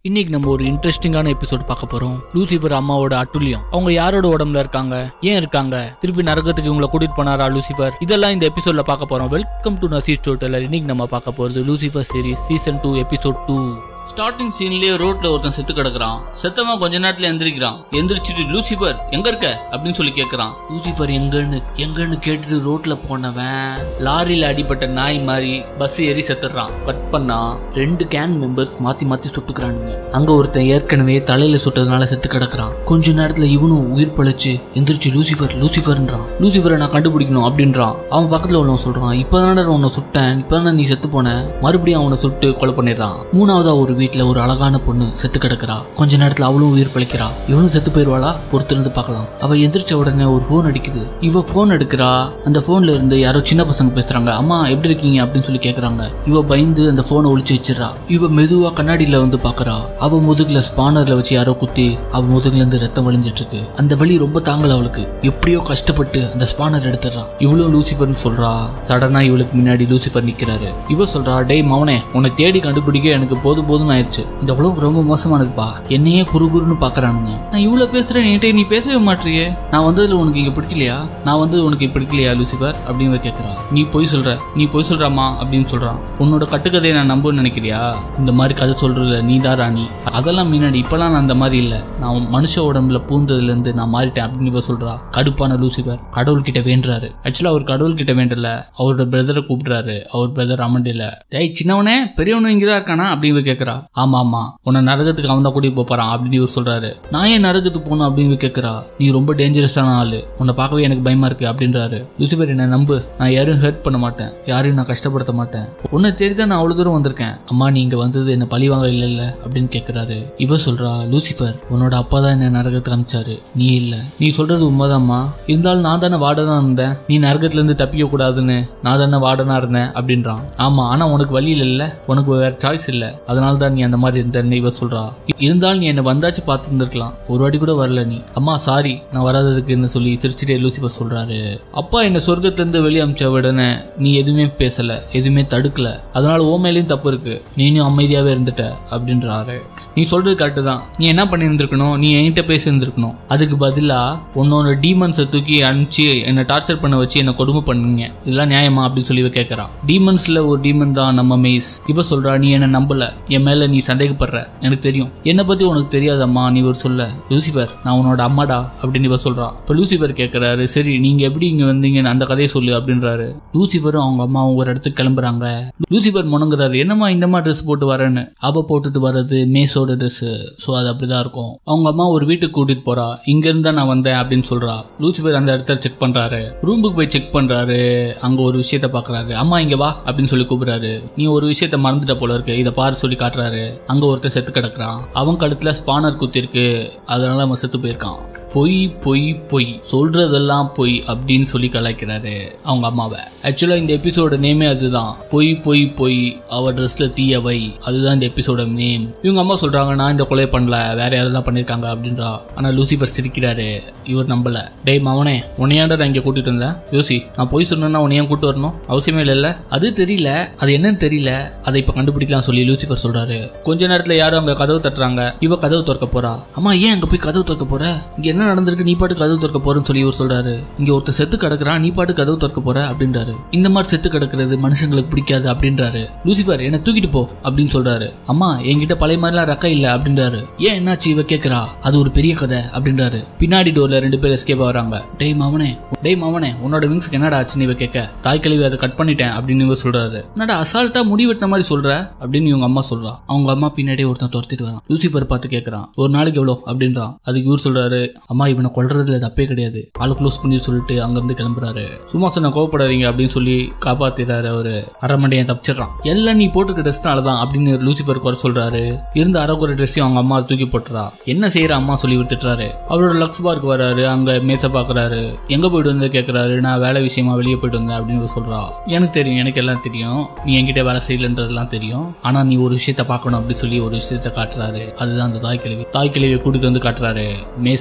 இன்னைக்கு நம்ம ஒரு இன்ட்ரெஸ்டிங்கான எபிசோட் பார்க்க போறோம் லூசிஃபர் அம்மாவோட அட்டுலியம் அவங்க யாரோட உடம்புல இருக்காங்க ஏன் இருக்காங்க திருப்பி நரகத்துக்கு இவங்களை கூட்டிட்டு போனாரா லூசிஃபர் இதெல்லாம் இந்த எபிசோட்ல பார்க்க போறோம் வெல்கம் டு நசி டோட்டலர் இன்னைக்கு நம்ம பார்க்க போறது Lucifer series season two episode two starting சீன்லயே ரோட்ல ஒருத்தன் செத்து கிடக்குறான் செத்தவன் கொஞ்ச நேரத்துல எந்திரிக்கிறான் எந்திரிச்சிட்டு லூசிஃபர் எங்க இருக்க அப்படின்னு சொல்லி கேக்குறான் லூசிஃபர் எங்கன்னு எங்கன்னு கேட்டுட்டு ரோட்ல போனவன் லாரியில அடிபட்ட நாய் மாதிரி பஸ் ஏறி செத்துறான் கட் பண்ணா ரெண்டு கேங் மெம்பர்ஸ் மாத்தி மாத்தி சுட்டுக்கிறானுங்க அங்க ஒருத்தன் ஏற்கனவே தலையில சுட்டதுனால செத்து கிடக்குறான் கொஞ்ச நேரத்துல இவனும் உயிர் பழைச்சு எந்திரிச்சு லூசிஃபர் லூசிஃபர்ன்றான் லூசிஃபரை நான் கண்டுபிடிக்கணும் அப்படின்றான் அவன் பக்கத்துல உள்ளவன் சொல்றான் இப்பதானடா உன்னை சுட்டேன் இப்பதானே நீ செத்து போன மறுபடியும் அவனை சுட்டு கொலை பண்ணிடுறான் மூணாவதா ஒரு வீட்ல ஒரு அழகான பொண்ணு செத்து கிடக்குறா கொஞ்ச நேரத்துல அவளும் உயிர் பிழைக்கிறா இவனும் செத்து போயிருவாளா பொறுத்திருந்து பார்க்கலாம் அவ எந்திரிச்ச உடனே ஒரு ஃபோன் அடிக்குது இவ ஃபோன் எடுக்கிறா அந்த ஃபோன்ல இருந்து யாரோ சின்ன பசங்க பேசுறாங்க அம்மா எப்படி இருக்கீங்க அப்படின்னு சொல்லி கேக்குறாங்க இவ பயந்து அந்த போனை ஒளிச்சு வச்சிடறா இவ மெதுவா கண்ணாடியில வந்து பாக்குறா அவ முதுகுல ஸ்பானர்ல வச்சு யாரோ குத்தி அவ முதுகுல இருந்து ரத்தம் வழிஞ்சிட்டு இருக்கு அந்த வலி ரொம்ப தாங்கல அவளுக்கு எப்படியோ கஷ்டப்பட்டு அந்த ஸ்பானர் எடுத்துடுறான் இவளும் லூசிஃபர்னு சொல்றா சடனா இவளுக்கு முன்னாடி லூசிஃபர் நிக்கிறாரு இவ சொல்றா டேய் மவனே உன்னை தேடி கண்டுபிடிக்க எனக்கு போதும் போதும் ஆயிடுச்சு இந்த உலகம் ரொம்ப மோசமானதுப்பா என்னையே குறு குறுன்னு பாக்குறானுங்க நான் இவ்வளவு பேசுறேன் என்கிட்ட நீ பேசவே மாட்டியே நான் வந்ததுல உனக்கு இங்க பிடிக்கலையா நான் வந்து உனக்கு பிடிக்கலையா லூசிஃபர் அப்படின்னு இவ கேக்குறா நீ பொய் சொல்ற நீ பொய் சொல்றாமா அப்படின்னு சொல்றான் உன்னோட கட்டுக்கதையை நான் நம்புன்னு நினைக்கிறியா இந்த மாதிரி கதை சொல்றதுல நீ தான் ராணி அதெல்லாம் முன்னாடி இப்பெல்லாம் நான் அந்த மாதிரி இல்ல நான் மனுஷ உடம்புல பூந்ததுல இருந்து நான் மாறிட்டேன் அப்படின்னு இவ சொல்றா கடுப்பான லூசிஃபர் கடவுள்கிட்ட வேண்டுறாரு ஆக்சுவலா அவர் கடவுள் கிட்ட வேண்டல அவரோட பிரதரை கூப்பிடுறாரு அவர் பிரதர் அமண்டில டேய் சின்னவனே பெரியவனும் இங்கதான் இருக்கானா அப்படின்னு இவ கேக்குறா ஆமா ஆமா உன்னை நரகத்துக்கு அவன் தான் கூட்டிட்டு போப் போறான் அப்படின்னு இவர் சொல்றாரு நான் ஏன் நரகத்துக்கு போகணும் அப்படின்னு இவ கேக்குறா நீ ரொம்ப டேஞ்சரஸான ஆளு உன்னை பார்க்கவே எனக்கு பயமா இருக்கு அப்படின்றாரு லூசிஃபர் என்ன நம்பு நான் யாரும் ஹெர்ட் பண்ண மாட்டேன் யாரையும் நான் கஷ்டப்படுத்த மாட்டேன் உன்னை தேடி தான் நான் அவ்வளவு தூரம் வந்திருக்கேன் அம்மா நீ இங்க வந்தது என்ன பழி வாங்க இல்ல இல்ல அப்படின்னு கேக்குறாரு இவ சொல்றா லூசிஃபர் உன்னோட அப்பா தான் என்ன நரகத்துக்கு அனுப்பிச்சாரு நீ இல்ல நீ சொல்றது உண்மைதாம்மா இருந்தாலும் நான் தானே வார்டனா இருந்தேன் நீ நரகத்துல இருந்து தப்பிக்க கூடாதுன்னு நான் தானே வார்டனா இருந்தேன் அப்படின்றான் ஆமா ஆனா உனக்கு வழி இல்ல உனக்கு வேற சாய்ஸ் இல்ல அதனால தான் நீ அந்த மாதிரி இருந்தேன்னு இவ சொல்றா இ- இருந்தாலும் நீ என்ன வந்தாச்சு பார்த்து இருந்திருக்கலாம் ஒரு வாட்டி கூட வரல நீ அம்மா சாரி நான் வராததுக்குன்னு சொல்லி சிரிச்சிட்டே லூசிஃபர் சொல்றாரு அப்பா என்ன சொர்க்கத்துல இருந்து வெளியே அமிச்ச உடனே நீ எதுவுமே பேசல எதுவுமே தடுக்கல அதனால ஓ மேலேயும் தப்பு இருக்கு நீனும் அமைதியாவே இருந்துட்ட அப்படின்றாரு நீ சொல்றது கரெக்டு தான் நீ என்ன பண்ணியிருந்திருக்கணும் நீ என்கிட்ட பேசியிருந்திருக்கணும் அதுக்கு பதிலா உன்னோட டீமன்ஸை தூக்கி அனுப்பிச்சு என்னை டார்ச்சர் பண்ண வச்சு என்னை கொடுமை பண்ணுங்க இதெல்லாம் நியாயமா அப்படின்னு சொல்லி இவ கேட்கறா டீமன்ஸ்ல ஒரு டீமன் தான் நம்ம மெய்ஸ் இவ சொல்றா நீ என்ன நம்பல என் மேல நீ சந்தேகப்படுற எனக்கு தெரியும் என்னை பத்தி உனக்கு தெரியாதம்மா நீ ஒரு சொல்ல லூசிஃபர் நான் உன்னோட அம்மாடா அப்படின்னு இவ சொல்றா இப்ப லூசிஃபர் கேட்கறாரு சரி நீங்க எப்படி இங்க வந்தீங்கன்னு அந்த கதையை சொல்லு அப்படின்றாரு லூசிஃபரும் அவங்க அம்மாவும் ஒரு இடத்துக்கு கிளம்புறாங்க லூசிஃபர் முணங்குறாரு என்னம்மா இந்த மாதிரி ட்ரெஸ் போட்டு வரேன்னு அவ போட்டுட்டு வர்றது மேஸோட ட்ரெஸ் ஸோ அது அப்படிதான் இருக்கும் அவங்க அம்மா ஒரு வீட்டுக்கு கூட்டிட்டு போறா இங்க இருந்தா நான் வந்தேன் அப்படின்னு சொல்றா லூசிஃபர் அந்த இடத்த செக் பண்றாரு ரூமுக்கு போய் செக் பண்றாரு அங்க ஒரு விஷயத்த பாக்குறாரு அம்மா இங்க வா அப்படின்னு சொல்லி கூப்பிடுறாரு நீ ஒரு விஷயத்த மறந்துட்ட போல இருக்கு இதை பாரு சொல்லி காட்டுறாரு அங்க ஒருத்தன் செத்து கிடக்குறான் அவன் கழுத்துல ஸ்பானர் குத்தி இருக்கு அதனால அவன் செத்து போயிருக்கான் பொய் பொய் பொய் சொல்றதெல்லாம் பொய் அப்படின்னு சொல்லி கலாய்க்கிறாரு அவங்க அம்மாவை ஆக்சுவலா இந்த எபிசோட நேமே அதுதான் பொய் பொய் பொய் அவ ட்ரெஸ்ல தீயவை அதுதான் இந்த எபிசோட நேம் இவங்க அம்மா சொல்றாங்க நான் இந்த கொலை பண்ணல வேற யாரும் தான் பண்ணிருக்காங்க அப்படின்றா ஆனா லூசிஃபர் சிரிக்கிறாரு இவர் நம்பல டேய் மவனே உன்னையாண்ட நான் இங்க கூட்டிட்டு வந்தேன் யோசி நான் பொய் சொன்னா உன்னை ஏன் கூட்டு வரணும் அவசியமே இல்லைல்ல அது தெரியல அது என்னன்னு தெரியல அதை இப்ப கண்டுபிடிக்கலாம் சொல்லி லூசிஃபர் சொல்றாரு கொஞ்ச நேரத்துல யாரும் அங்க கதவு தட்டுறாங்க இவ கதவு திறக்க போறா அம்மா ஏன் அங்க போய் கதவு திறக்க போற இங்க என்ன நடந்திருக்கு நீ பாட்டு கதவு திறக்க போறேன்னு சொல்லி இவர் சொல்றாரு இங்க ஒருத்தர் செத்து கிடக்குறான் நீ பாட்டு கதவு திறக்க போற அப்படின்றாரு இந்த மாதிரி செத்து கிடக்குறது மனுஷங்களுக்கு பிடிக்காது அப்படின்றாரு லூசிஃபர் என்ன தூக்கிட்டு போ அப்படின்னு சொல்றாரு அம்மா என்கிட்ட பழைய மாதிரிலாம் ரெக்க இல்ல அப்படின்றாரு ஏன் என்னாச்சு இவ கேக்குறா அது ஒரு பெரிய கதை அப்படின்றாரு பின்னாடி டோர்ல ரெண்டு பேர் எஸ்கேப் ஆகுறாங்க டேய் மவனே டேய் மவனே உன்னோட விங்ஸ்க்கு என்னடா ஆச்சுன்னு இவ கேட்க தாய் கழிவு அதை கட் பண்ணிட்டேன் அப்படின்னு இவ சொல்றாரு என்னடா அசால்ட்டா முடி வெட்டின மாதிரி சொல்ற அப்படின்னு இவங்க அம்மா சொல்றா அவங்க அம்மா பின்னாடியே ஒருத்தன் துரத்திட்டு வரான் லூசிஃபர் பார்த்து கேட்கறான் ஒரு நாளைக்கு எவ்வளோ அப்படின்றான் அதுக்கு இவர் சொல்றாரு அம்மா இவனை கொல்றதுல தப்பே கிடையாது ஆளு க்ளோஸ் பண்ணி சொல்லிட்டு அங்கிருந்து கிளம்புறாரு சும்மா சொன்ன கோவப்படாதீங்க அப்படின்னு சொல்லி காப்பாத்திடுறாரு அவரு அரை மண்டியன் தப்பிச்சிடுறான் எல்லாம் நீ போட்டுக்க ட்ரெஸ்னால தான் அப்படின்னு லூசிஃபர் குறை சொல்றாரு இருந்த அரைக்குறை ட்ரெஸ்ஸையும் அவங்க அம்மா தூக்கி போட்டுறா என்ன செய்யற அம்மா சொல்லி விட்டுறாரு அவரோட லக்ஸ் பார்க் வராரு அங்க மேச பாக்குறாரு எங்க போயிட்டு வந்து கேக்குறாரு நான் வேலை விஷயமா வெளியே போயிட்டு வந்தேன் அப்படின்னு இவ சொல்றா எனக்கு தெரியும் எனக்கு எல்லாம் தெரியும் நீ என்கிட்ட வேலை செய்யலன்றதெல்லாம் தெரியும் ஆனா நீ ஒரு விஷயத்த பார்க்கணும் அப்படி சொல்லி ஒரு விஷயத்த காட்டுறாரு அதுதான் அந்த தாய் கிழவி தாய் கிழவியை கூட்டிட்டு வந்து காட்டுறாரு மேஸ் ஆச்சரியப்பட்டு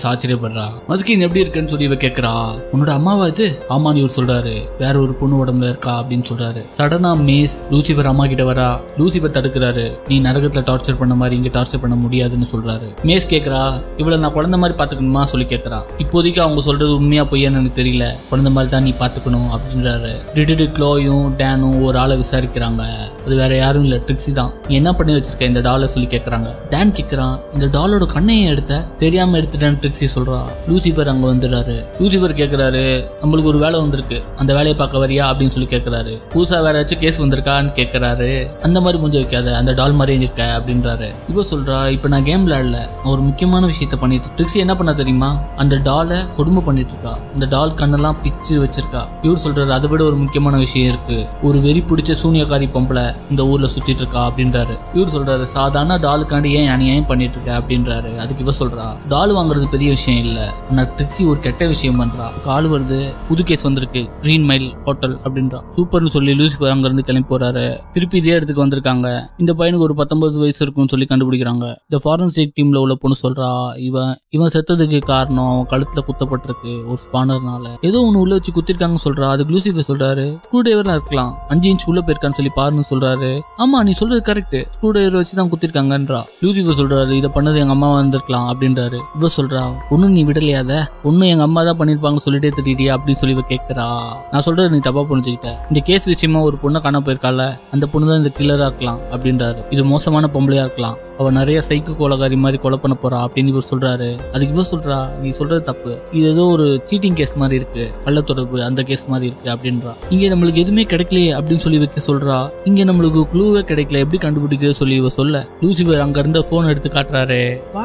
பண்றா மஸ்கின் எப்படி இருக்குன்னு சொல்லி இவ கேக்குறா உன்னோட அம்மாவா இது ஆமான்னு இவர் சொல்றாரு வேற ஒரு பொண்ணு உடம்புல இருக்கா அப்படின்னு சொல்றாரு சடனா மேஸ் லூசிஃபர் அம்மா கிட்ட வரா லூசிஃபர் தடுக்கிறாரு நீ நரகத்துல டார்ச்சர் பண்ண மாதிரி இங்க டார்ச்சர் பண்ண முடியாதுன்னு சொல்றாரு மேஸ் கேக்குறா இவள நான் குழந்தை மாதிரி பாத்துக்கணுமா சொல்லி கேக்குறா இப்போதைக்கு அவங்க சொல்றது உண்மையா பொய்யான்னு எனக்கு தெரியல குழந்தை மாதிரி தான் நீ பாத்துக்கணும் அப்படின்றாரு டிடிடி க்ளோயும் டேனும் ஒரு ஆளை விசாரிக்கிறாங்க அது வேற யாரும் இல்ல ட்ரிக்ஸி தான் நீ என்ன பண்ணி வச்சிருக்க இந்த டாலை சொல்லி கேக்குறாங்க டேன் கேக்குறான் இந்த டாலோட கண்ணையும் எடுத்த தெரியாம எடுத்துட்டேன்னு ட்ரிக்ஸி சொல்றா லூசிஃபர் அங்க வந்துடுறாரு லூசிஃபர் கேக்குறாரு நம்மளுக்கு ஒரு வேலை வந்திருக்கு அந்த வேலையை பார்க்க வரியா அப்படின்னு சொல்லி கேக்குறாரு புதுசா வேற ஏதாச்சும் கேஸ் வந்திருக்கான்னு கேக்குறாரு அந்த மாதிரி முடிஞ்ச வைக்காத அந்த டால் மாதிரி இருக்க அப்படின்றாரு இவ சொல்றா இப்ப நான் கேம் விளையாடல நான் ஒரு முக்கியமான விஷயத்த பண்ணிட்டு ட்ரிக்ஸி என்ன பண்ண தெரியுமா அந்த டாலை கொடுமை பண்ணிட்டு இருக்கா அந்த டால் கண்ணெல்லாம் பிச்சு வச்சிருக்கா இவர் சொல்றாரு அதை விட ஒரு முக்கியமான விஷயம் இருக்கு ஒரு வெறி பிடிச்ச சூனியக்காரி பொம்பளை இந்த ஊர்ல சுத்திட்டு இருக்கா அப்படின்றாரு இவர் சொல்றாரு சாதாரண டாலுக்காண்டி ஏன் அநியாயம் பண்ணிட்டு இருக்க அப்படின்றாரு அதுக்கு இவ சொல்றா டால் வாங்குறது பெரிய விஷயம் இல்ல ஆனா ட்ரிக்ஸி ஒரு கெட்ட விஷயம் பண்றா கால் வருது புது கேஸ் வந்திருக்கு கிரீன் மைல் ஹோட்டல் அப்படின்றா சூப்பர்னு சொல்லி லூசிஃபர் அங்க இருந்து கிளம்பி போறாரு திருப்பி இதே இடத்துக்கு வந்திருக்காங்க இந்த பையனுக்கு ஒரு பத்தொன்பது வயசு இருக்கும்னு சொல்லி கண்டுபிடிக்கிறாங்க இந்த ஃபாரன்சிக் டீம்ல உள்ள பொண்ணு சொல்றா இவன் இவன் செத்ததுக்கு காரணம் அவன் கழுத்துல குத்தப்பட்டிருக்கு ஒரு ஸ்பானர்னால ஏதோ ஒண்ணு உள்ள வச்சு குத்திருக்காங்கன்னு சொல்றா அதுக்கு லூசிஃபர் சொல்றாரு ஸ்க்ரூ டிரைவர்லாம் இருக்கலாம் அஞ்சு இன்ச் உள்ள போயிருக்கான்னு சொல்லி பாருன்னு சொல்றாரு ஆமா நீ சொல்றது கரெக்ட் ஸ்க்ரூ டிரைவர் வச்சு தான் குத்திருக்காங்கன்றா லூசிஃபர் சொல்றாரு இதை பண்ணது எங்க அம்மா வந்திருக்கலாம் அப்படின்றாரு இவ சொல்றா ஒன்னும் நீ விடலையாத ஒன்னும் எங்க அம்மா தான் பண்ணிருப்பாங்க சொல்லிட்டே தெரியுறியா அப்படின்னு சொல்லி இவ கேக்குறா நான் சொல்றது நீ தப்பா புரிஞ்சுக்கிட்ட இந்த கேஸ் விஷயமா ஒரு பொண்ணை காண போயிருக்கால அந்த பொண்ணு தான் இந்த கில்லரா இருக்கலாம் அப்படின்றாரு இது மோசமான பொம்பளையா இருக்கலாம் அவ நிறைய சைக்கு கோலகாரி மாதிரி கொலை பண்ண போறா அப்படின்னு இவர் சொல்றாரு அதுக்கு இவ சொல்றா நீ சொல்றது தப்பு இது ஏதோ ஒரு சீட்டிங் கேஸ் மாதிரி இருக்கு கள்ள தொடர்பு அந்த கேஸ் மாதிரி இருக்கு அப்படின்றா இங்க நம்மளுக்கு எதுவுமே கிடைக்கலையே அப்படின்னு சொல்லி வைக்க சொல்றா இங்க நம்மளுக்கு க்ளூவே கிடைக்கல எப்படி கண்டுபிடிக்க சொல்லி இவ சொல்ல லூசிபர் அங்க இருந்த போன் எடுத்து காட்டுறாரு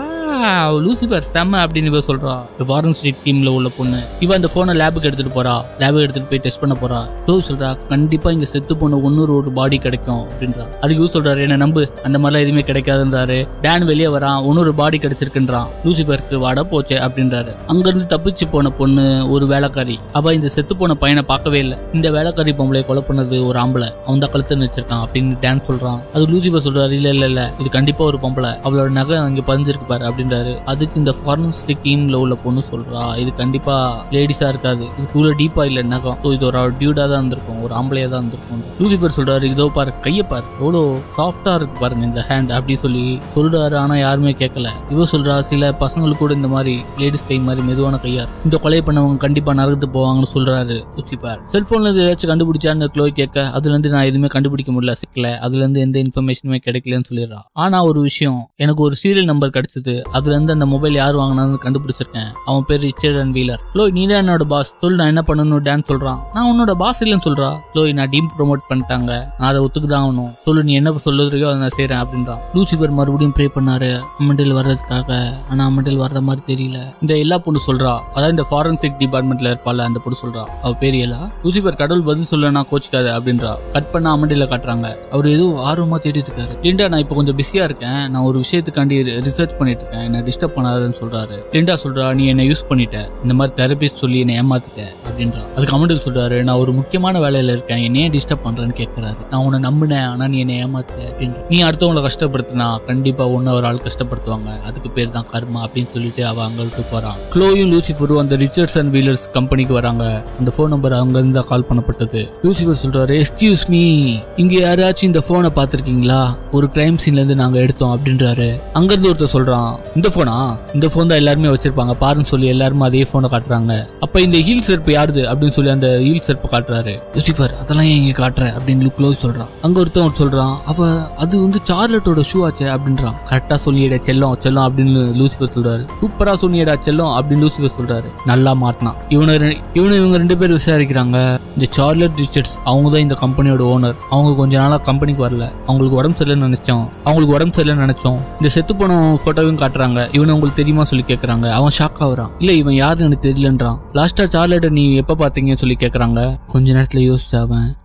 வாவ், லூசிபர் செம்ம அப்படின்னு இவ சொல்றா ஃபாரன்சிக் டீம்ல உள்ள பொண்ணு இவ அந்த போனை லேபுக்கு எடுத்துட்டு போறா லேபுக்கு எடுத்துட்டு போய் டெஸ்ட் பண்ண போறா டோ சொல்றா கண்டிப்பா இங்க செத்து போன ஒன்னொரு ஒரு பாடி கிடைக்கும் அப்படின்றா அதுக்கு இவ சொல்றாரு என்ன நம்பு அந்த மாதிரிலாம் எதுவுமே கிடைக்காதுன்றாரு டேன் வெளியே வரான் ஒன்னொரு பாடி கிடைச்சிருக்குன்றான் லூசிபருக்கு வாட போச்சே அப்படின்றாரு அங்க இருந்து தப்பிச்சு போன பொண்ணு ஒரு வேலைக்காரி அவ இந்த செத்து போன பையனை பார்க்கவே இல்லை இந்த வேலைக்காரி பொம்பளை கொலை பண்ணது ஒரு ஆம்பளை அவன் தான் கழுத்து வச்சிருக்கான் அப்படின்னு டேன் சொல்றான் அது லூசிபர் சொல்றாரு இல்ல இல்ல இல்ல இது கண்டிப்பா ஒரு பொம்பளை அவளோட நகை அங்க பதிஞ்சிருக்கு பாரு அப்படின்றாரு அதுக்கு இந்த ஃபாரன்சிக் டீம்ல உள்ள பொண்ணு சொல்றா இது கண்டிப்பா லேடிஸா இருக்காது இது இவ்வளவு டீப்பா இல்ல நகம் ஸோ இது ஒரு டியூடா தான் இருந்திருக்கும் ஒரு ஆம்பளையா தான் இருந்திருக்கும் லூசிபர் சொல்றாரு இதோ பாரு கையை பாரு எவ்வளோ சாஃப்டா இருக்கு பாருங்க இந்த ஹேண்ட் அப்படி சொல்லி சொல்றாரு ஆனா யாருமே கேட்கல இவ சொல்றா சில பசங்களுக்கு கூட இந்த மாதிரி லேடிஸ் கை மாதிரி மெதுவான கையா இருக்கு இந்த கொலை பண்ணவங்க கண்டிப்பா நரகத்து போவாங்கன்னு சொல்றாரு லூசிபர் செல்போன்ல ஏதாச்சும் கண்டுபிடிச்சான்னு க்ளோய் கேட்க அதுல இருந்து நான் எதுவுமே கண்டுபிடிக்க முடியல சிக்கல அதுல இருந்து எந்த இன்ஃபர்மேஷனுமே கிடைக்கலன்னு சொல்லிடுறா ஆனா ஒரு விஷயம் எனக்கு ஒரு சீரியல் நம்பர் கிடைச்சது அதுல இருந்து அந்த மொபைல் யார் வாங்கினான்னு கண்டுபிடிச்சிருக்கேன் அவன் பேர் ரிச்சர்ட் அண்ட் வீலர் க்ளோய் நீ தான் என்னோட பாஸ் சொல்லு நான் என்ன பண்ணணும் டான் சொல்றான் நான் உன்னோட பாஸ் இல்லைன்னு சொல்றா க்ளோய் நான் டீம் ப்ரோமோட் பண்ணிட்டாங்க நான் அதை ஒத்துக்கு தான் ஆகணும் சொல்லு நீ என்ன சொல்லுறியோ அதை நான் செய்றேன் அப்படின்றான் லூசிபர் மறுபடியும் ப்ரே பண்ணாரு அம்மண்டில் வர்றதுக்காக ஆனா அம்மண்டில் வர்ற மாதிரி தெரியல இந்த எல்லா பொண்ணு சொல்றா அதான் இந்த ஃபாரன்சிக் டிபார்ட்மெண்ட்ல இருப்பாள் அந்த பொண்ணு சொல்றா அவ பேர் எல்லா லூசிபர் கடவுள் பதில் சொல்லனா கோச்சிக்காத அப்படின்றா கட் பண்ண அம்மண்டில காட்டுறாங்க அவர் ஏதோ ஆர்வமா தேடிட்டு இருக்காரு லிண்டா நான் இப்போ கொஞ்சம் பிஸியா இருக்கேன் நான் ஒரு விஷயத்துக்காண்டி ரிசர்ச் பண்ணிட்டு இருக்கேன் என்ன டிஸ்டர்ப் பண்ணாதன்னு சொல்றாரு லிண்டா சொல்றா நீ என்ன யூஸ் பண்ணிட்ட இந்த மாதிரி தெரபிஸ்ட் சொல்லி என்ன ஏமாத்திட்ட அப்படின்றா அதுக்கு அமண்டல் சொல்றாரு நான் ஒரு முக்கியமான வேலையில இருக்கேன் என்னையே டிஸ்டர்ப் பண்றேன்னு கேட்கறாரு நான் உன்னை நம்பினேன் ஆனா நீ என்ன ஏமாத்த அப்படின்ற நீ அடுத்தவங்களை கஷ்டப்படுத்தினா கண்டிப்பா உன்னை ஒரு ஆள் கஷ்டப்படுத்துவாங்க அதுக்கு பேர் தான் கர்மா அப்படின்னு சொல்லிட்டு அவ அங்க விட்டு போறான் க்ளோயும் லூசிஃபரும் அந்த ரிச்சர்ட்ஸ் அண்ட் வீலர்ஸ் கம்பெனிக்கு வராங்க அந்த ஃபோன் நம்பர் அங்க இருந்து கால் பண்ணப்பட்டது லூசிஃபர் சொல்றாரு எக்ஸ்கியூஸ் மீ இங்க யாராச்சும் இந்த போனை பார்த்திருக்கீங்களா ஒரு கிரைம் சீன்ல இருந்து நாங்க எடுத்தோம் அப்படின்றாரு அங்க இருந்து ஒருத்தர் சொல்றான் இந்த போனா இந்த போன் தான் எல்லாருமே வச்சிருப்பாங்க பாருன்னு சொல்லி எல்லாருமே அதே போனை காட்டுறாங்க அப்ப இந்த ஹீல் செருப்பு யாருது அப்படின்னு சொல்லி அந்த ஹீல் செருப்பு காட்டுறாரு லூசிஃபர் அதெல்லாம் ஏன் இங்க காட்டுற அப்படின்னு க்ளோஸ் சொல்றான் அங்க ஒருத்தன் சொல்றான் அவ அது வந்து சார்லட்டோட ஷூ ஆச்சே அப்படின்றான் கரெக்டா சொல்லியடா செல்லம் செல்லம் அப்படின்னு லூசிஃபர் சொல்றாரு சூப்பரா சொன்னியடா செல்லம் அப்படின்னு லூசிஃபர் சொல்றாரு நல்லா மாட்டினான் இவனை ரெ- இவனை இவங்க ரெண்டு பேர் விசாரிக்கிறாங்க இந்த சார்லட் ரிச்சர்ட்ஸ் அவங்க தான் இந்த கம்பெனியோட ஓனர் அவங்க கொஞ்ச நாளா கம்பெனிக்கு வரல அவங்களுக்கு உடம்பு சரியில்லைன்னு நினைச்சோம் அவங்களுக்கு உடம்பு சரியில்லைன்னு நினைச்சோம் இந்த செத்து போன போட்டோவையும் காட்டுறாங்க இவனை உங்களுக்கு தெரியுமா சொல்லி கேக்குறாங்க அவன் ஷாக் ஆகுறான் இல்ல இவன் யாருன்னு எனக்கு தெரியலன்றான் லாஸ்டா சார்லட்ட நீ எப்ப பாத்தீங்கன்னு சொல்லி கேக்குறாங்க கொஞ்ச நேரத்துல யோசிச்ச அவன்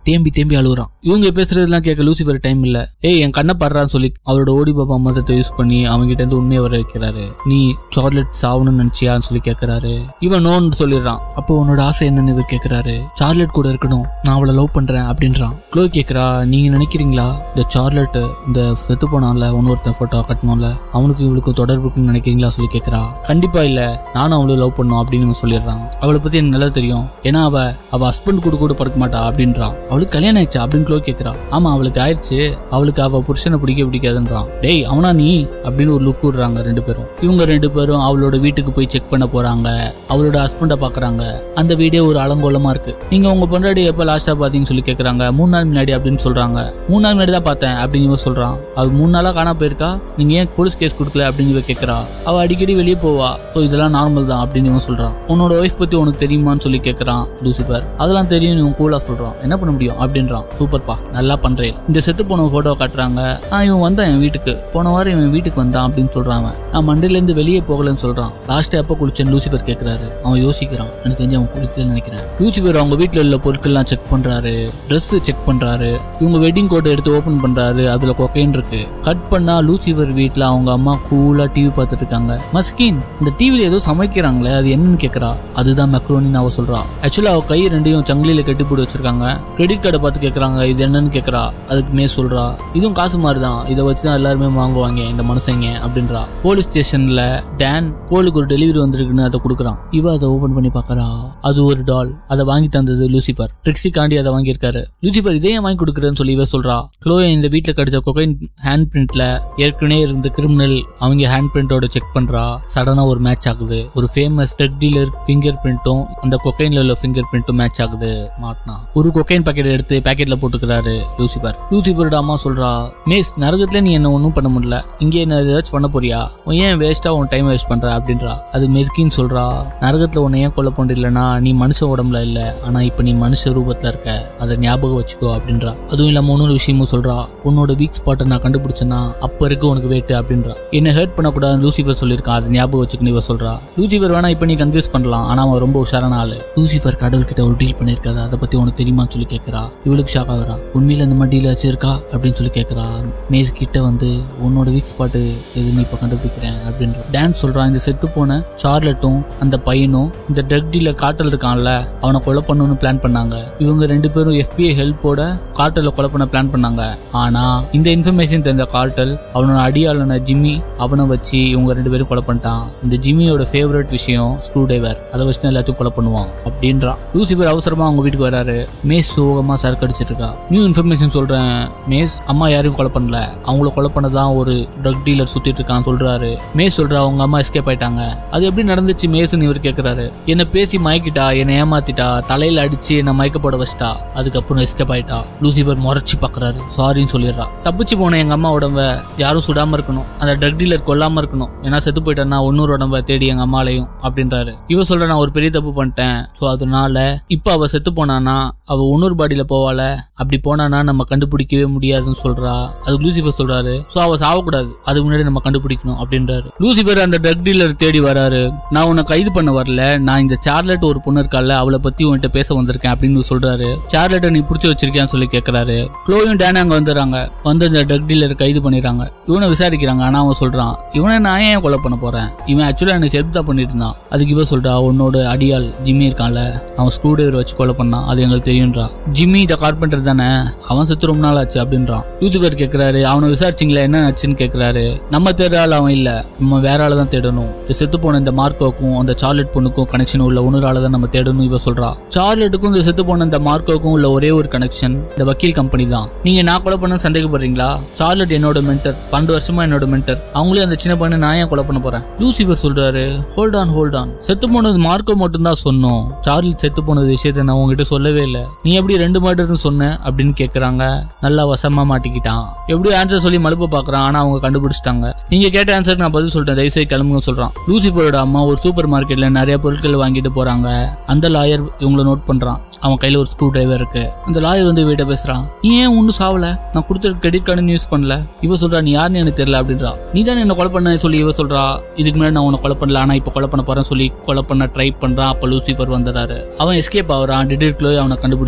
தேம்பி தேம்பி அழுகுறான் இவங்க பேசுறதெல்லாம் கேட்க லூசிஃபர் டைம் இல்ல ஏய் என் கண்ணை படுறான்னு சொல்லி அவரோட ஓடி பாபா மதத்தை யூஸ் பண்ணி அவங்க கிட்ட இருந்து உண்மையை வர வைக்கிறாரு நீ சார்லெட் சாவணும்னு நினைச்சியான்னு சொல்லி கேட்கறாரு இவன் நோன்னு சொல்லிடுறான் அப்போ உன்னோட ஆசை என்னன்னு இவர் கேட்கறாரு சார்லெட் கூட இருக்கணும் நான் அவளை லவ் பண்றேன் அப்படின்றான் க்ளோ கேட்கறா நீங்க நினைக்கிறீங்களா இந்த சார்லெட் இந்த செத்து போனான்ல இன்னொருத்தன் போட்டோ கட்டணும்ல அவனுக்கு இவளுக்கு தொடர்பு இருக்குன்னு நினைக்கிறீங்களா சொல்லி கேட்கறா கண்டிப்பா இல்ல நானும் அவளை லவ் பண்ணும் அப்படின்னு இவன் சொல்லிடுறான் அவளை பத்தி எனக்கு நல்லா தெரியும் ஏன்னா அவ அவ ஹஸ்பண்ட் கூட கூட படுக்க மாட்டா அப்படின்றான் அவளுக்கு கல்யாணம் ஆயிடுச்சா அப்படின்னு க்ளோ கேட்கறா ஆமா அவளுக்கு ஆயிடுச்சு அவளுக்கு அவ புருஷனை பிடிக்க பிடிக்காதுன்றான் டேய் அவனா நீ அப்படின்னு ஒரு லுக் விடுறாங்க ரெண்டு பேரும் இவங்க ரெண்டு பேரும் அவளோட வீட்டுக்கு போய் செக் பண்ண போறாங்க அவளோட ஹஸ்பண்டை பாக்குறாங்க அந்த வீடே ஒரு அலங்கோலமா இருக்கு நீங்க உங்க பொண்டாடி எப்ப லாஸ்டா பாத்தீங்கன்னு சொல்லி கேக்குறாங்க மூணு நாள் முன்னாடி அப்படின்னு சொல்றாங்க மூணு நாள் முன்னாடி தான் பார்த்தேன் அப்படின்னு இவன் சொல்றான் அவ மூணு நாளா காணா போயிருக்கா நீங்க ஏன் போலீஸ் கேஸ் கொடுக்கல அப்படின்னு இவ கேக்குறா அவ அடிக்கடி வெளியே போவா ஸோ இதெல்லாம் நார்மல் தான் அப்படின்னு இவன் சொல்றான் உன்னோட ஒய்ஃப் பத்தி உனக்கு தெரியுமான்னு சொல்லி கேக்குறான் லூசிபர் அதெல்லாம் தெரியும் இவன் கூலா சொல்றான் என்ன பண்ண முடியும் அப்படின்றான் சூப்பர்ப்பா நல்லா பண்றேன் இந்த செத்து போன போட்டோ காட்டுறாங்க ஆ இவன் வந்தான் என் வீட்டுக்கு போன வாரம் இவன் வீட்டுக்கு வந்தான் அப்படின்னு சொல்றான் அவன். நான் மண்டையில இருந்து வெளியே போகலன்னு சொல்றான் லாஸ்ட் எப்போ குளிச்சேன்னு லூசிபர் கேக்குறாரு அவன் யோசிக்கிறான் எனக்கு தெரிஞ்சு அவன் குளிக்கலன்னு நினைக்கிறேன் லூசிபர் அவங்க வீட்டுல உள்ள பொருட்கள்லாம் செக் பண்றாரு Dress செக் பண்றாரு இவங்க வெட்டிங் கோட் எடுத்து ஓபன் பண்றாரு அதுல கொக்கைன் இருக்கு கட் பண்ணா லூசிபர் வீட்ல அவங்க அம்மா கூலா டிவி பார்த்துட்டு இருக்காங்க மஸ்கின் இந்த டிவில ஏதோ சமைக்கிறாங்களே அது என்னன்னு கேக்குறா அதுதான் மெக்ரோனின்னு அவ சொல்றா ஆக்சுவலா அவ கை ரெண்டையும் சங்கிலியில கட்டி போட்டு வச்சிருக்காங்க கிரெடிட் கார்டை பார்த்து கேக்குறாங்க இது என்னன்னு கேக்குறா அதுக்கு மே சொல்றா இதுவும் காசு மாதிரி தான் இதை வச்சு தான் எல்லாருமே வாங்குவாங்க இந்த மனுஷங்க அப்படின்றா போலீஸ் ஸ்டேஷன்ல டேன் போலுக்கு ஒரு டெலிவரி வந்திருக்குன்னு அதை கொடுக்குறான் இவ அதை ஓபன் பண்ணி பார்க்கறா அது ஒரு டால் அதை வாங்கி தந்தது லூசிஃபர் ட்ரிக்ஸிக்காண்டி அதை வாங்கியிருக்காரு லூசிஃபர் இதே ஏன் வாங்கி கொடுக்குறேன்னு சொல்லி இவ சொல்றா க்ளோயை இந்த வீட்டில் கிடைச்ச கொகைன் ஹேண்ட் பிரிண்ட்ல ஏற்கனவே இருந்த கிரிமினல் அவங்க ஹேண்ட் பிரிண்டோட செக் பண்றா சடனா ஒரு மேட்ச் ஆகுது ஒரு ஃபேமஸ் ட்ரக் டீலர் ஃபிங்கர் பிரிண்ட்டும் அந்த கொக்கைன்ல உள்ள ஃபிங்கர் பிரிண்ட்டும் மேட்ச் ஆகுது மாட்டினா ஒரு கொக்கைன் பாக்கெட் எடுத்து பாக்கெட்ல போட்டுக்கிறாரு லூசிஃபர் லூசிஃபரோட அம்மா சொல்றா மேஸ் நரகத்துல நீ என்ன ஒன்றும் பண்ண முடியல இங்கே என்ன ஏதாச்சும் பண்ண போறியா உன் ஏன் வேஸ்டா உன் டைம் வேஸ்ட் பண்ற அப்படின்றா அது மெஸ்கின்னு சொல்றா நரகத்துல உன்னை ஏன் கொலை பண்றீங்களா நீ மனுஷ உடம்புல இல்ல ஆனா இப்ப நீ மனுஷ ரூபத்துல இருக்க அதை ஞாபகம் வச்சுக்கோ அப்படின்றா அதுவும் இல்லாம இன்னொரு விஷயமும் சொல்றா உன்னோட வீக் ஸ்பாட்டை நான் கண்டுபிடிச்சேன்னா அப்ப இருக்கு உனக்கு வேட்டு அப்படின்றா என்ன ஹர்ட் பண்ணக்கூடாது லூசிஃபர் சொல்லியிருக்கான் அதை ஞாபகம் வச்சுக்கணும் இவ சொல்றா லூசிஃபர் வேணா இப்ப நீ கன்ஃபியூஸ் பண்ணலாம் ஆனா அவன் ரொம்ப உஷாரான ஆளு லூசிஃபர் கடவுள் கிட்ட ஒரு டீல் பண்ணிருக்காரு அதை பத்தி உனக்கு தெரியுமான்னு சொல்லி கேக்குறா இவளுக்கு ஷாக் ஆகுறா உண்மையில இந்த மாதிரி டீல் வச்சிருக்கா அப்படின்னு சொல்லி கேக்குறா மேஸ் கிட்ட வந்து உன்னோட வீக் ஸ்பாட்டு எதுன்னு இப்ப கண்டுபிடிக்கிறேன் அப்படின்ற டான்ஸ் சொல்றான் இந்த செத்து போன சார்லட்டும் அந்த பையனும் இந்த ட்ரக் டீலர் காட்டல் இருக்கான்ல அவனை கொலை பண்ணணும்னு பிளான் பண்ணாங்க இவங்க ரெண்டு பேரும் FBI ஹெல்ப்போட காட்டல கொலை பண்ண பிளான் பண்ணாங்க ஆனா இந்த இன்ஃபர்மேஷன் தெரிஞ்ச கார்ட்டல் அவனோட அடியாளான ஜிம்மி அவனை வச்சு இவங்க ரெண்டு பேரும் கொலை பண்ணிட்டான் இந்த ஜிம்மியோட ஃபேவரட் விஷயம் ஸ்க்ரூ டிரைவர் அதை வச்சு தான் எல்லாத்தையும் கொலை பண்ணுவான் அப்படின்றான் லூசிபர் அவசரமா அவங்க வீட்டுக்கு வராரு மேஸ் சோகமா சரக்கு அடிச்சிட்டு இருக்கா நியூ இன்ஃபர்மேஷன் சொல்றேன் மேஸ் அம்மா யாரையும் கொலை பண்ணல அவங்கள கொலை பண்ணதான் ஒரு ட்ரக் டீலர் சுத்திட்டு இருக்கான்னு சொல்றாரு மேஸ் சொல்றா அவங்க அம்மா எஸ்கேப் ஆயிட்டாங்க அது எப்படி நடந்துச்சு மேஸ்ன்னு இவர் கேக்குறாரு என்ன பேசி மயக்கிட்டா என்னை ஏமாத்திட்டா தலையில அடிச்சு என்ன மயக்க போட வச்சிட்டா அதுக்கப்புறம் எஸ்கேப் ஆயிட்டா லூசிபர் முறைச்சு பாக்குறாரு சாரின்னு சொல்லிடுறா தப்பிச்சு போன எங்க அம்மா உடம்ப யாரும் சுடாம இருக்கணும் அந்த ட்ரக் டீலர் கொல்லாம இருக்கணும் ஏன்னா செத்து போயிட்டேன்னா ஒன்னொரு உடம்ப தேடி எங்க அம்மாலையும் அப்படின்றாரு இவ சொல்ற நான் ஒரு பெரிய தப்பு பண்ணிட்டேன் ஸோ அதனால இப்ப அவ செத்து போனானா அவ இன்னொரு பாடியில போவாள அப்படி போனானா நம்ம கண்டுபிடிக்கவே முடியாதுன்னு சொல்றா அது லூசிபர் சொல்றாரு ஸோ அவ சாவக்கூடாது அதுக்கு முன்னாடி நம்ம கண்டுபிடிக்கணும் அப்படின்றாரு லூசிபர் அந்த ட்ரக் டீலர் தேடி வராரு நான் உன்னை கைது பண்ண வரல நான் இந்த சார்லெட் ஒரு பொண்ணு இருக்கால அவளை பத்தி உன்கிட்ட பேச வந்திருக்கேன் அப்படின்னு சொல்றாரு சார்லெட்டை நீ பிடிச்சி வச்சிருக்கியான்னு சொல்லி கேக்குறாரு க்ளோயும் டேன் அங்க வந்துடுறாங்க வந்து அந்த ட்ரக் டீலர் கைது பண்ணிடுறாங்க இவனை விசாரிக்கிறாங்க ஆனா அவன் சொல்றான் இவனை நான் ஏன் கொலை பண்ண போறேன் இவன் ஆக்சுவலா எனக்கு ஹெல்ப் தான் பண்ணிட்டு இருந்தான் அதுக்கு இவ சொல்றா உன்னோட அடியாள் ஜிம்மி இருக்கான்ல அவன் ஸ்க்ரூ டிரைவர் வச்சு கொலை பண்ணான் அது எங்களுக்கு தெரியும்ன்றா ஜிம்மி இந்த கார்பெண்டர் தானே அவன் செத்து ரொம்ப நாள் ஆச்சு அப்படின்றான் யூடியூபர் கேக்குறாரு அவனை விசாரிச்சிங்களா என்ன ஆச்சுன்னு கேக்குறாரு நம்ம தேடுற ஆள் அவன் இல்ல நம்ம வேற ஆளை தான் தேடணும் இந்த செத்து போன இந்த மார்க்கோக்கும் அந்த சார்லெட் பொண்ணுக்கும் கனெக்ஷன் உள்ள இன்னொரு ஆளை தான் நம்ம தேடணும் இவ சொல்றா சார்லெட்டுக்கும் இந்த செத்து போன இந்த மார்க்கோக்கும் உள்ள ஒரே ஒரு கனெக்ஷன் இந்த வக்கீல் கம்பெனி தான் நீங்க நான் கொலை பண்ண சந்தேகப்படுறீங்களா சார்லெட் என்னோட மென்டர் பன்னெண்டு வருஷமா என்னோட மென்டர் அவங்களே அந்த சின்ன பொண்ணு நான் ஏன் கொலை பண்ண போறேன் லூசிஃபர் சொல்றாரு ஹோல்ட் ஆன் ஹோல்ட் ஆன் செத்து போனது மார்க்கோ மட்டும் தான் சொன்னோம் சார்லி செத்து போனது விஷயத்த நான் உங்ககிட்ட சொல்லவே இல்லை நீ எப்படி ரெண்டு மர்டர்னு சொன்ன அப்படின்னு கேக்குறாங்க நல்லா வசமா மாட்டிக்கிட்டான் எப்படியும் ஆன்சர் சொல்லி மழுப்ப பாக்குறான் ஆனா அவங்க கண்டுபிடிச்சிட்டாங்க நீங்க கேட்ட ஆன்சர் நான் பதில் சொல்லிட்டேன் தயவுசெய்து கிளம்புங்க சொல்றான் லூசிஃபரோட அம்மா ஒரு சூப்பர் மார்க்கெட்ல நிறைய பொருட்கள் வாங்கிட்டு போறாங்க அந்த லாயர் இவங்கள நோட் பண்றான் அவன் கையில ஒரு ஸ்க்ரூ டிரைவர் இருக்கு அந்த லாயர் வந்து வீட்டை பேசுறான் நீ ஏன் ஒன்னும் சாவல நான் கொடுத்த கிரெடிட் கார்டு யூஸ் பண்ணல இவ சொல்றா நீ யாருன்னு எனக்கு தெரியல அப்படின்றா நீ தானே என்ன கொலை பண்ண சொல்லி இவ சொல்றா இதுக்கு முன்னாடி நான் உன்னை கொலை பண்ணல ஆனா இப்ப கொலை பண்ண போறேன் சொல்லி கொலை பண்ண ட்ரை பண்றான் அப்ப லூசிஃபர் வந்துடுறாரு அவன் எஸ்கேப் ஆகுறான் டிடெக்ட்லோ அவனை கண்டுபிடிச்சிறாங்க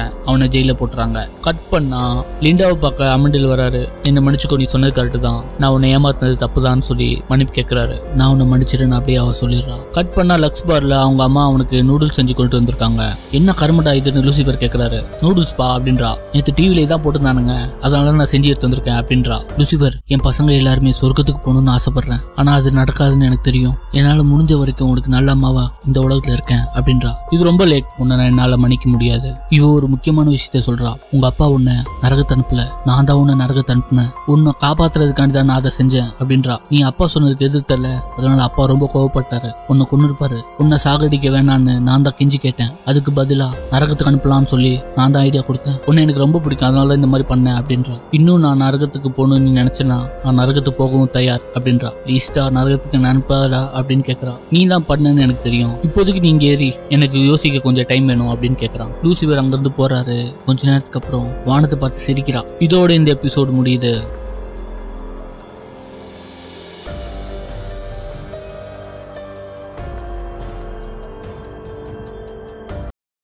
அவனை ஜெயில போட்டுறாங்க கட் பண்ணா லிண்டாவை பார்க்க அமண்டில் வராரு என்ன மன்னிச்சுக்கோ நீ சொன்னது கரெக்டு தான் நான் உன்னை ஏமாத்தினது தப்புதான்னு சொல்லி மன்னிப்பு கேட்கிறாரு நான் உன்னை மன்னிச்சிருன்னு அப்படியே அவ சொல்லிடுறான் கட் பண்ணா லக்ஸ் பார்ல அவங்க அம்மா அவனுக்கு நூடுல்ஸ் செஞ்சு கொண்டு வந்திருக்காங்க என்ன கருமடா இதுன்னு லூசிஃபர் கேட்கிறாரு நூடுல்ஸ் பா அப்படின்றா நேற்று டிவில தான் போட்டுருந்தானுங்க அதனால நான் செஞ்சு எடுத்து வந்திருக்கேன் அப்படின்றா லூசிஃபர் என் பசங்க எல்லாருமே சொர்க்கத்துக்கு போகணும்னு ஆசைப்படுறேன் ஆனா அது நடக்காதுன்னு எனக்கு தெரியும் என்னால முடிஞ்ச வரைக்கும் உனக்கு நல்ல அம்மாவா இந்த உலகத்துல இருக்கேன் அப்படின்றா இது ரொம்ப லேட் உன்னை நான் என்னால மன்னிக்க முடியாது இவ ஒரு முக்கியமான விஷயத்த சொல்றா உங்க அப்பா உன்னை நரகத்தை அனுப்பல நான் தான் உன்னை நரகத்தை அனுப்புனேன் உன்னை காப்பாத்துறதுக்காண்டி தான் நான் அதை செஞ்சேன் அப்படின்றா நீ அப்பா சொன்னதுக்கு எதிர்த்தல அதனால அப்பா ரொம்ப கோவப்பட்டாரு உன்னை கொண்டு இருப்பாரு உன்னை சாகடிக்க வேணான்னு நான் தான் கெஞ்சி கேட்டேன் அதுக்கு பதிலா நரகத்துக்கு அனுப்பலாம்னு சொல்லி நான் தான் ஐடியா கொடுத்தேன் உன்னை எனக்கு ரொம்ப பிடிக்கும் அதனால தான் இந்த மாதிரி பண்ணேன் அப்படின்றா இன்னும் நான் நரகத்துக்கு போகணும்னு நீ நினைச்சேன்னா நான் நரகத்துக்கு போகவும் தயார் அப்படின்றா ப்ளீஸ்டா நரகத்துக்கு நான் அனுப்பாதடா அப்படின்னு கேட்கறா நீ தான் பண்ணன்னு எனக்கு தெரியும் இப்போதைக்கு நீங்க ஏறி எனக்கு யோசிக்க கொஞ்சம் டைம் வேணும் அப்படின்னு கேட்கறான் லூசிபர் அங்கிருந்து போறாரு கொஞ்ச நேரத்துக்கு அப்புறம் வானத்தை பார்த்து சிரிக்கிறா இதோட இந்த எபிசோடு முடியுது